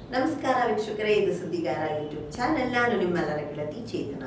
ನಮಸ್ಕಾರ ವೀಕ್ಷಕರೇ ಇದು ಸುದ್ದಿಗಾರ ಯೂಟ್ಯೂಬ್ ಚಾನೆಲ್ ನಾನು ನಿಮ್ಮೆಲ್ಲರ ಗೆಳತಿ ಚೇತನ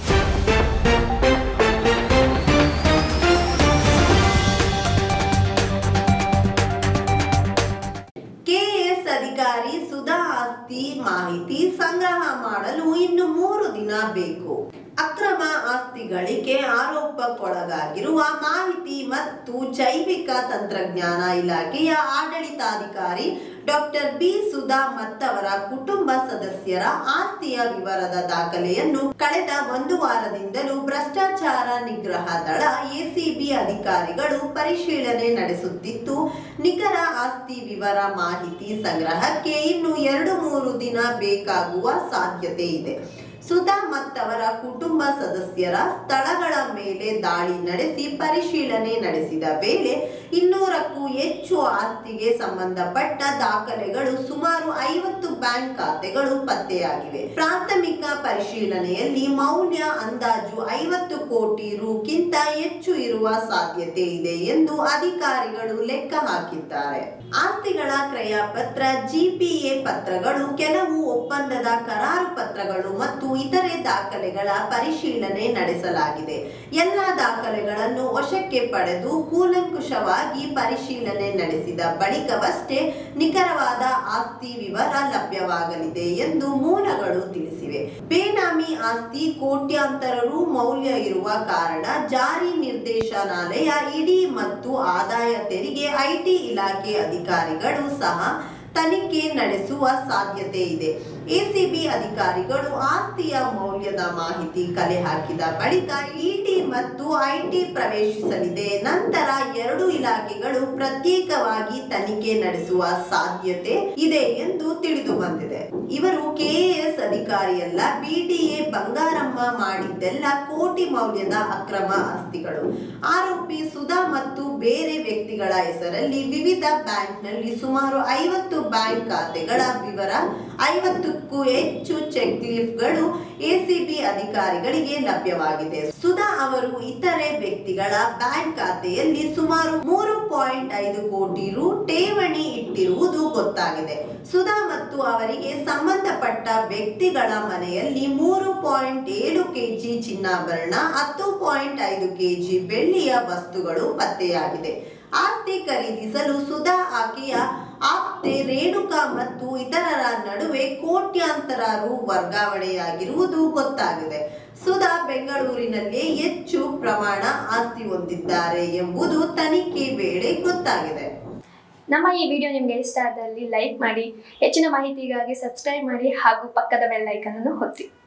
ಕೆಎಎಸ್ ಅಧಿಕಾರಿ ಸುಧಾ ಆಸ್ತಿ ಮಾಹಿತಿ ಸಂಗ್ರಹ ಮಾಡಲು ಇನ್ನು ಮೂರು ದಿನ ಬೇಕು ಅಕ್ರಮ ಆಸ್ತಿ ಗಳಿಕೆ ಆರೋಪಕ್ಕೊಳಗಾಗಿರುವ ಮಾಹಿತಿ ಮತ್ತು ಜೈವಿಕ ತಂತ್ರಜ್ಞಾನ ಇಲಾಖೆಯ ಆಡಳಿತಾಧಿಕಾರಿ ಡಾಕ್ಟರ್ ಬಿ ಸುಧಾ ಮತ್ತವರ ಕುಟುಂಬ ಸದಸ್ಯರ ಆಸ್ತಿಯ ವಿವರದ ದಾಖಲೆಯನ್ನು ಕಳೆದ ಒಂದು ವಾರದಿಂದಲೂ ಭ್ರಷ್ಟಾಚಾರ ನಿಗ್ರಹ ದಳ ಎಸಿಬಿ ಅಧಿಕಾರಿಗಳು ಪರಿಶೀಲನೆ ನಡೆಸುತ್ತಿದ್ದು ನಿಖರ ಆಸ್ತಿ ವಿವರ ಮಾಹಿತಿ ಸಂಗ್ರಹಕ್ಕೆ ಇನ್ನು ಎರಡು ಮೂರು ದಿನ ಬೇಕಾಗುವ ಸಾಧ್ಯತೆ ಇದೆ ಸುಧಾ ಮತ್ತವರ ಕುಟುಂಬ ಸದಸ್ಯರ ಸ್ಥಳಗಳ ಮೇಲೆ ದಾಳಿ ನಡೆಸಿ ಪರಿಶೀಲನೆ ನಡೆಸಿದ ವೇಳೆ ಇನ್ನೂರಕ್ಕೂ ಹೆಚ್ಚು ಆಸ್ತಿಗೆ ಸಂಬಂಧಪಟ್ಟ ದಾಖಲೆಗಳು ಸುಮಾರು ಐವತ್ತು ಬ್ಯಾಂಕ್ ಖಾತೆಗಳು ಪತ್ತೆಯಾಗಿವೆ ಪ್ರಾಥಮಿಕ ಪರಿಶೀಲನೆಯಲ್ಲಿ ಮೌಲ್ಯ ಅಂದಾಜು ಐವತ್ತು ಕೋಟಿ ರುಕ್ಕಿಂತ ಹೆಚ್ಚು ಇರುವ ಸಾಧ್ಯತೆ ಇದೆ ಎಂದು ಅಧಿಕಾರಿಗಳು ಲೆಕ್ಕ ಹಾಕಿದ್ದಾರೆ ಆಸ್ತಿಗಳ ಕ್ರಯ ಪತ್ರ ಜಿಪಿಎ ಪತ್ರಗಳು ಕೆಲವು ಒಪ್ಪಂದದ ಕರಾರು ಪತ್ರಗಳು ಮತ್ತು ಇತರೆ ದಾಖಲೆಗಳ ಪರಿಶೀಲನೆ ನಡೆಸಲಾಗಿದೆ ಎಲ್ಲ ದಾಖಲೆಗಳನ್ನು ವಶಕ್ಕೆ ಪಡೆದು ಕೂಲಂಕುಷವಾಗಿ ಪರಿಶೀಲನೆ ನಡೆಸಿದ ಬಳಿಕವಷ್ಟೇ ನಿಖರವಾದ ಆಸ್ತಿ ವಿವರ ಲಭ್ಯವಾಗಲಿದೆ ಎಂದು ಮೂಲಗಳು ತಿಳಿಸಿವೆ ಬೇನಾಮಿ ಆಸ್ತಿ ಕೋಟ್ಯಾಂತರ ರು ಮೌಲ್ಯ ಇರುವ ಕಾರಣ ಜಾರಿ ನಿರ್ದೇಶನಾಲಯ ಇಡಿ ಮತ್ತು ಆದಾಯ ತೆರಿಗೆ ಐಟಿ ಇಲಾಖೆ ಅಧಿಕಾರಿಗಳು ಸಹ ತನಿಖೆ ನಡೆಸುವ ಸಾಧ್ಯತೆ ಇದೆ ಎಸಿಬಿ ಅಧಿಕಾರಿಗಳು ಆಸ್ತಿಯ ಮೌಲ್ಯದ ಮಾಹಿತಿ ಕಲೆ ಹಾಕಿದ ಬಳಿಕ ಇಡಿ ಮತ್ತು ಐಟಿ ಪ್ರವೇಶಿಸಲಿದೆ ನಂತರ ಎರಡು ಇಲಾಖೆಗಳು ಪ್ರತ್ಯೇಕವಾಗಿ ತನಿಖೆ ನಡೆಸುವ ಸಾಧ್ಯತೆ ಇದೆ ಎಂದು ತಿಳಿದು ಬಂದಿದೆ ಇವರು ಕೆಎಎಸ್ ಅಧಿಕಾರಿಯಲ್ಲ ಬಿಡಿಎ ಬಂಗಾರಮ್ಮ ಮಾಡಿದ್ದೆಲ್ಲ ಕೋಟಿ ಮೌಲ್ಯದ ಅಕ್ರಮ ಆಸ್ತಿಗಳು ಆರೋಪಿ ಸುಧಾ ಮತ್ತು ಬೇರೆ ವ್ಯಕ್ತಿಗಳ ಹೆಸರಲ್ಲಿ ವಿವಿಧ ಬ್ಯಾಂಕ್ನಲ್ಲಿ ಸುಮಾರು ಐವತ್ತು ಬ್ಯಾಂಕ್ ಖಾತೆಗಳ ವಿವರ ಐವತ್ತಕ್ಕೂ ಹೆಚ್ಚು ಚೆಕ್ ಲೀಫ್ಗಳು ಎಸಿಬಿ ಅಧಿಕಾರಿಗಳಿಗೆ ಲಭ್ಯವಾಗಿದೆ ಸುಧಾ ಅವರು ಇತರೆ ವ್ಯಕ್ತಿಗಳ ಬ್ಯಾಂಕ್ ಖಾತೆಯಲ್ಲಿ ಸುಮಾರು ಮೂರು ಪಾಯಿಂಟ್ ಐದು ಕೋಟಿ ರು ಠೇವಣಿ ಇಟ್ಟಿರುವುದು ಗೊತ್ತಾಗಿದೆ ಸುಧಾ ಮತ್ತು ಅವರಿಗೆ ಸಂಬಂಧಪಟ್ಟ ವ್ಯಕ್ತಿಗಳ ಮನೆಯಲ್ಲಿ ಮೂರು ಪಾಯಿಂಟ್ ಏಳು ಕೆಜಿ ಚಿನ್ನಾಭರಣ ಹತ್ತು ಪಾಯಿಂಟ್ ಐದು ಕೆಜಿ ಬೆಳ್ಳಿಯ ವಸ್ತುಗಳು ಪತ್ತೆಯಾಗಿದೆ ಆಸ್ತಿ ಖರೀದಿಸಲು ಸುಧಾ ಆಕೆಯ ಆಪ್ತೆ ರೇಣುಕಾ ಮತ್ತು ಇತರರ ನಡುವೆ ಕೋಟ್ಯಾಂತರ ರು ವರ್ಗಾವಣೆಯಾಗಿರುವುದು ಗೊತ್ತಾಗಿದೆ ಸುಧಾ ಬೆಂಗಳೂರಿನಲ್ಲಿ ಹೆಚ್ಚು ಪ್ರಮಾಣ ಆಸ್ತಿ ಹೊಂದಿದ್ದಾರೆ ಎಂಬುದು ತನಿಖೆ ವೇಳೆ ಗೊತ್ತಾಗಿದೆ ನಮ್ಮ ಈ ವಿಡಿಯೋ ನಿಮಗೆ ಇಷ್ಟ ಆದಲ್ಲಿ ಲೈಕ್ ಮಾಡಿ ಹೆಚ್ಚಿನ ಮಾಹಿತಿಗಾಗಿ ಸಬ್ಸ್ಕ್ರೈಬ್ ಮಾಡಿ ಹಾಗೂ ಪಕ್ಕದ ಬೆಲ್ ಐಕನ್ ಅನ್ನು ಒತ್ತಿ